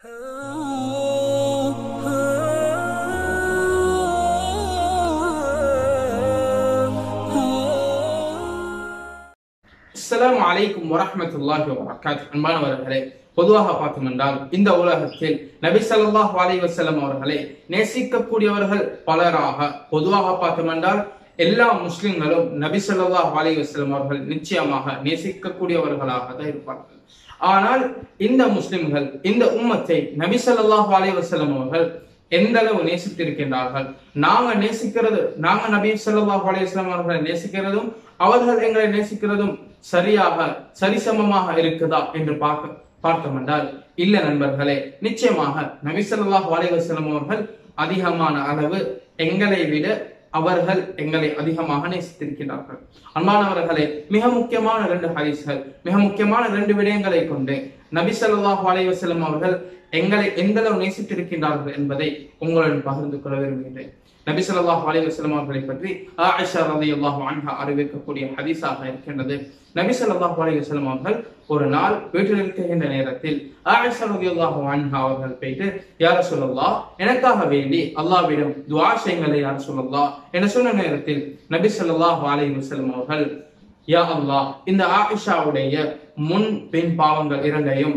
அஸ்ஸலாமு அலைக்கும் வரஹ்மத்துல்லாஹி வபரகாத்துஹு அன்பானவர்களே பொதுவாக பார்த்தோம் என்றால் இந்த உலகத்தில் நபி ஸல்லல்லாஹு அலைஹி வஸல்லம் அவர்களை நேசிக்கக்கூடியவர்கள் பலராக பொதுவாக பார்த்தோம் என்றால் எல்லா முஸ்லிம்களும் நபி ஸல்லல்லாஹு அலைஹி வஸல்லம் அவர்கள் நிச்சயமாக நேசிக்கக்கூடியவர்களாக தான் இருப்பார்கள் ஆனால் இந்த முஸ்லிம்கள் இந்த உம்மத்தை நபி ஸல்லல்லாஹு அலைஹி வஸல்லம் அவர்கள் எந்த அளவு நேசித்திருக்கின்றார்கள் நாங்க நேசிக்கிறது நாங்க நபி ஸல்லல்லாஹு அலைஹி வஸல்லம் அவர்களை நேசிக்கிறதும் அவர்கள் எங்களை நேசிக்கிறதும் சரியாக சரிசமமாக இருக்குதா என்று பார்க்க பார்த்தோம் என்றால் இல்ல நண்பர்களே நிச்சயமாக நபி ஸல்லல்லாஹு அலைஹி வஸல்லம் அவர்கள் அதிகமான அளவு எங்களை விட அவர்கள் எங்களை அதிகமாக நேசித்திருக்கிறார்கள் அன்பானவர்களே மிக முக்கியமான இரண்டு ஹதீஸ்கள் மிக முக்கியமான இரண்டு விடயங்களை கொண்டு நபி ஸல்லல்லாஹு அலைஹி வஸல்லம் அவர்கள் எங்களை எந்த அளவு நேசித்திருக்கின்றார்கள் என்பதை உங்களுடன் பகிர்ந்து கொள்ள விரும்புகின்றேன் நபி ஸல்லல்லாஹு அலைஹி வஸல்லம் அவர்களை பற்றி ஆயிஷா ரலியல்லாஹு அன்ஹா அறிவிக்கக்கூடிய ஹதீஸாக இருக்கின்றது நபி ஸல்லல்லாஹு அலைஹி வஸல்லம் அவர்கள் ஒரு நாள் வீட்டில் இருக்கின்ற நேரத்தில் ஆயிஷா ரலியல்லாஹு அன்ஹா அவர்கள் போயிட்டு யா ரசூலல்லாஹ் எனக்காக வேண்டி அல்லாஹ்விடம் துஆ செய்யுங்கள் யா ரசூலல்லாஹ் என சொன்ன நேரத்தில் நபி ஸல்லல்லாஹு அலைஹி வஸல்லம் அவர்கள் யா அல்லாஹ் இந்த ஆயிஷாவுடைய முன் பின் பாவங்கள் இரண்டையும்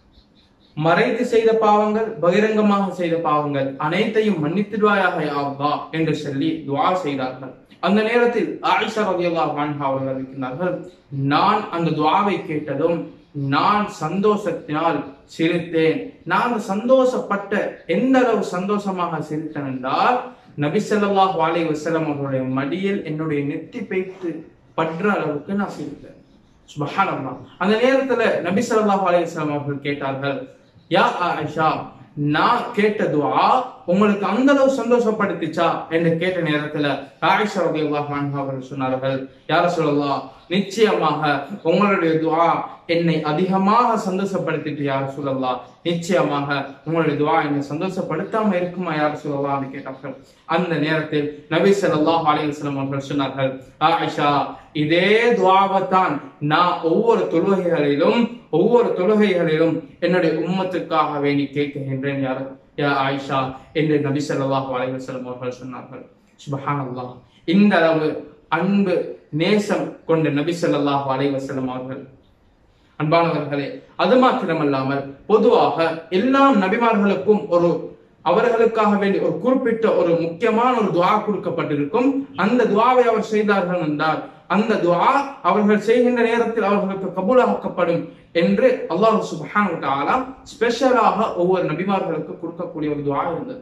மறைத்து செய்த பாவங்கள் பகிரங்கமாக செய்த பாவங்கள் அனைத்தையும் மன்னித்திடுவாயாக யா அல்லாஹ் என்று சொல்லி துஆ செய்தார்கள் அந்த நேரத்தில் ஆயிஷா ரலியல்லாஹு அன்ஹா அவர்கள் இருக்கின்றார்கள் நான் அந்த துஆவை கேட்டதும் நான் சந்தோஷத்தினால் சிரித்தேன் நான் சந்தோஷப்பட்ட எந்த அளவு சந்தோஷமாக சிரித்தேன் என்றால் நபி ஸல்லல்லாஹு அலைஹி வஸல்லம் அவர்களுடைய மடியில் என்னுடைய நெத்தி பெய்த்து பற்ற அளவுக்கு நான் சிரித்தேன் சுபஹானல்லாஹ் அந்த நேரத்துல நபி ஸல்லல்லாஹு அலைஹி வஸல்லம் அவர்கள் கேட்டார்கள் யா ஆயிஷா நான் கேட்ட துஆ உங்களுக்கு அந்த அளவு சந்தோஷப்படுத்திச்சா என்று கேட்ட நேரத்துல ஆயிஷா ரலியல்லாஹு அன்ஹா அவர்கள் சொன்னார்கள் யா ரசூலல்லாஹ் நிச்சயமாக உங்களுடைய துஆ என்னை அதிகமாக சந்தோஷப்படுத்திட்டு யார் சொல்லலாம் நிச்சயமாக உங்களுடைய துவா என்னை சந்தோஷப்படுத்தாம இருக்குமா யார் சொல்லலாம் கேட்டார்கள் அந்த நேரத்தில் நபி ஸல்லல்லாஹு அலைஹி வஸல்லம் அவர்கள் சொன்னார்கள் ஆயிஷா இதே துவாவைத்தான் நான் ஒவ்வொரு தொழுகைகளிலும் ஒவ்வொரு தொழுகைகளிலும் என்னுடைய உம்மத்துக்காக வேண்டி கேட்கின்றேன் யார் யா ஆயிஷா என்று நபி ஸல்லல்லாஹு அலைஹி வஸல்லம் அவர்கள் சொன்னார்கள் சுபஹானல்லாஹ் இந்த அளவு அன்பு நேசம் கொண்ட நபி ஸல்லல்லாஹு அலைஹி வஸல்லம் அவர்கள் அன்பானவர்களே அது மாத்திரமல்லாமல் பொதுவாக எல்லா நபிமார்களுக்கும் ஒரு அவர்களுக்காக வேண்டி ஒரு குறிப்பிட்ட ஒரு முக்கியமான ஒரு துவா கொடுக்கப்பட்டிருக்கும் அந்த துவாவை அவர் செய்தார்கள் என்றால் அந்த துவா அவர்கள் செய்கின்ற நேரத்தில் அவர்களுக்கு கபூலாக்கப்படும் என்று அல்லாஹ் சுபஹானு தஆலா ஸ்பெஷலாக ஒவ்வொரு நபிமார்களுக்கு கொடுக்கக்கூடிய ஒரு துவா இருந்தது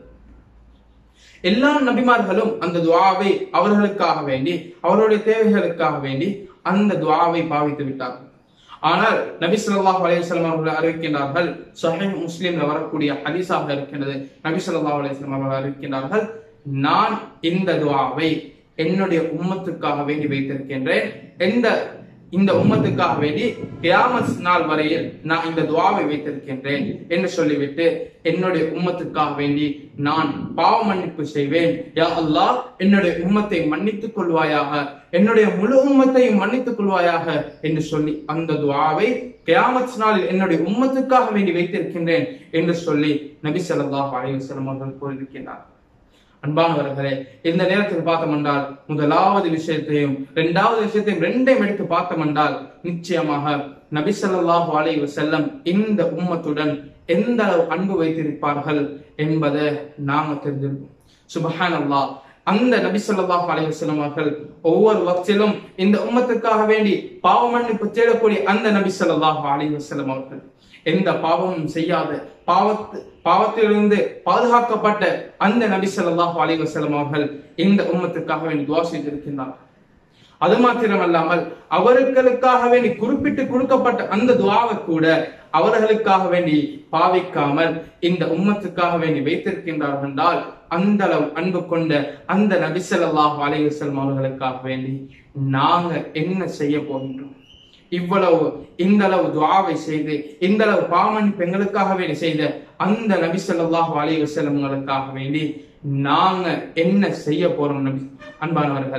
எல்லா நபிமார்களும் அந்த துவாவை அவர்களுக்காக வேண்டி அவருடைய தேவைகளுக்காக வேண்டி அந்த துவாவை பாவித்து விட்டார்கள் ஆனால் நபி ஸல்லல்லாஹு அலைஹி வஸல்லம் அவர்கள் அறிவிக்கின்றார்கள் சஹீஹ் முஸ்லிம்ல வரக்கூடிய ஹதீஸாக இருக்கின்றது நபி ஸல்லல்லாஹு அலைஹி வஸல்லம் அவர்கள் அறிவிக்கின்றார்கள் நான் இந்த துஆவை என்னுடைய உம்மத்துக்காக வேண்டி வைத்திருக்கின்றேன் எந்த இந்த உம்மத்துக்காக வேண்டி கியாமத் நாள் வரையில் நான் இந்த துவாவை வைத்திருக்கின்றேன் என்று சொல்லிவிட்டு என்னுடைய உம்மத்துக்காக வேண்டி நான் பாவ மன்னிப்பு செய்வேன் யா அல்லாஹ் என்னுடைய உம்மத்தை மன்னித்துக் கொள்வாயாக என்னுடைய முழு உம்மத்தையும் மன்னித்துக் கொள்வாயாக என்று சொல்லி அந்த துவாவை கியாமத் நாளில் என்னுடைய உம்மத்துக்காக வேண்டி வைத்திருக்கின்றேன் என்று சொல்லி நபி ஸல்லல்லாஹு அலைஹி வஸல்லம் அவர்கள் கூறியிருக்கிறார் அன்பானவர்களே இந்த நேரத்தில் பார்த்தோம் என்றால் முதலாவது விஷயத்தையும் இரண்டாவது விஷயத்தையும் ரெண்டையும் எடுத்து பார்த்தோம் என்றால் நிச்சயமாக நபி ஸல்லல்லாஹு அலைஹி வஸல்லம் இந்த உம்மத்துடன் எந்த அளவு அன்பு வைத்திருப்பார்கள் என்பதை நாம தெரிஞ்சிருக்கோம் சுபஹான் அல்லாஹ் அந்த நபி ஸல்லல்லாஹு அலைஹி வஸல்லம் அவர்கள் ஒவ்வொரு வக்திலும் இந்த உம்மத்துக்காக வேண்டி பாவ மன்னிப்பு தேடக்கூடிய அந்த நபி ஸல்லல்லாஹு அலைஹி வஸல்லம் அவர்கள் எந்த பாவமும் செய்யாத பாவத்து பாவத்திலிருந்து பாதுகாக்கப்பட்ட அந்த நபி ஸல்லல்லாஹு அலைஹி வஸல்லம் அவர்கள் இந்த உம்மத்துக்காக வேண்டி துவா செய்திருக்கின்றார் அது மாத்திரமல்லாமல் அவர்களுக்காக வேண்டி குறிப்பிட்டு கொடுக்கப்பட்ட அந்த துவாவை கூட அவர்களுக்காக வேண்டி பாவிக்காமல் இந்த உம்மத்துக்காக வேண்டி வைத்திருக்கின்றார்கள் என்றால் அந்த அளவு அன்பு கொண்ட அந்த நபி ஸல்லல்லாஹு அலைஹி வஸல்லம் அவர்களுக்காக வேண்டி நாங்க என்ன செய்ய போகின்றோம் இவ்வளவு இந்த அளவு துவாவை செய்து இந்த அளவு பாவமன் பெண்களுக்காக வேண்டி செய்த அந்த நபி ஸல்லல்லாஹு அலைஹி வஸல்லம்களுக்காக வேண்டி நாங்க என்ன செய்ய போறோம் நபி அன்பானவர்களே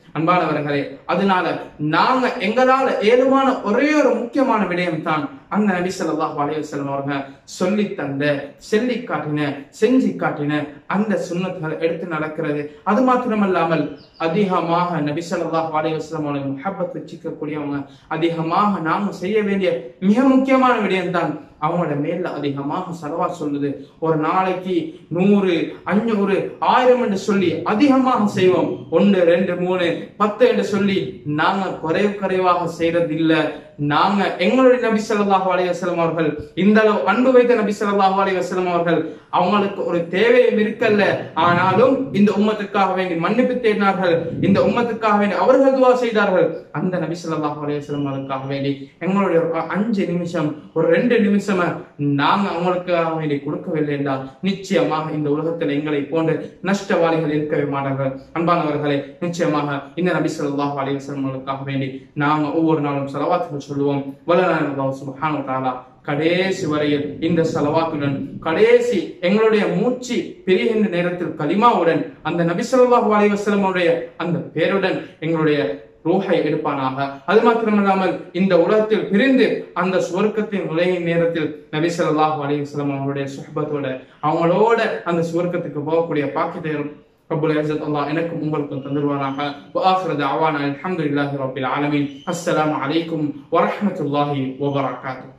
அன்பானவர்களே அதனால நாங்க எங்களால ஏதுவான ஒரே ஒரு முக்கியமான விடயம் தான் அந்த நபி ஸல்லல்லாஹு அலைஹி வஸல்லம் அவங்க சொல்லி தந்த சொல்லி காட்டின செஞ்சு காட்டின அந்த சுன்னத்துகளை எடுத்து நடக்கிறது அது மாத்திரமல்லாமல் அதிகமாக நபி ஸல்லல்லாஹு அலைஹி வஸல்லம் அவங்களை முஹப்பத் வச்சுக்கக்கூடியவங்க அதிகமாக நாங்க செய்ய வேண்டிய மிக முக்கியமான விடயம் தான் அவங்களோட மேல அதிகமாக செலவா சொல்லுது ஒரு நாளைக்கு நூறு அஞ்சூறு ஆயிரம் என்று சொல்லி அதிகமாக செய்வோம் ஒன்று ரெண்டு மூணு பத்து என்று சொல்லி நாங்க குறைவு குறைவாக செய்யறது இல்ல நாங்க எங்களுடைய நபி ஸல்லல்லாஹு அலைஹி வஸல்லம் அவர்கள் இந்த அளவு அன்பு வைத்த நபி ஸல்லல்லாஹு அலைஹி வஸல்லம் அவர்கள் அவங்களுக்கு ஒரு தேவையும் இருக்கல்ல ஆனாலும் இந்த உம்மத்துக்காக வேண்டி மன்னிப்பு தேடினார்கள் இந்த உம்மத்துக்காக வேண்டி அவர்கள் துவா செய்தார்கள் அந்த நபி ஸல்லல்லாஹு அலைஹி வஸல்லம் அவர்களுக்காக வேண்டி எங்களுடைய ஒரு அஞ்சு நிமிஷம் ஒரு ரெண்டு நிமிஷம் நாங்க அவங்களுக்காக வேண்டி கொடுக்கவில்லை என்றால் நிச்சயமாக இந்த உலகத்தில் எங்களை போன்ற நஷ்டவாளிகள் இருக்கவே மாட்டார்கள் அன்பானவர்களே நிச்சயமாக இந்த நபி ஸல்லல்லாஹு அலைஹி வஸல்லம் அவர்களுக்காக வேண்டி நாங்க ஒவ்வொரு நாளும் செலவாத்துகள் சொல்லுவோம் வல்லநாயகம் அல்லாஹ் சுப்ஹானஹு வ தஆலா கடைசி வரையில் இந்த செலவாத்துடன் கடைசி எங்களுடைய மூச்சு பிரிகின்ற நேரத்தில் கலிமாவுடன் அந்த நபி ஸல்லல்லாஹு அலைஹி வஸல்லம் அவருடைய அந்த பேருடன் எங்களுடைய ரூஹை எடுப்பானாக அது மாத்திரமல்லாமல் இந்த உலகத்தில் பிரிந்து அந்த சுவர்க்கத்தின் நுழையும் நேரத்தில் நபி ஸல்லல்லாஹு அலைஹி வஸல்லம் அவங்களுடைய சுஹபத்தோட அவங்களோட அந்த சுவர்க்கத்துக்கு போகக்கூடிய பாக்கியத்தை ரப்புல் இஸ்ஸத் அல்லாஹ் எனக்கும் உங்களுக்கும் தந்துருவானாக وآخر دعوانا الحمد لله رب العالمين السلام عليكم ورحمة الله وبركاته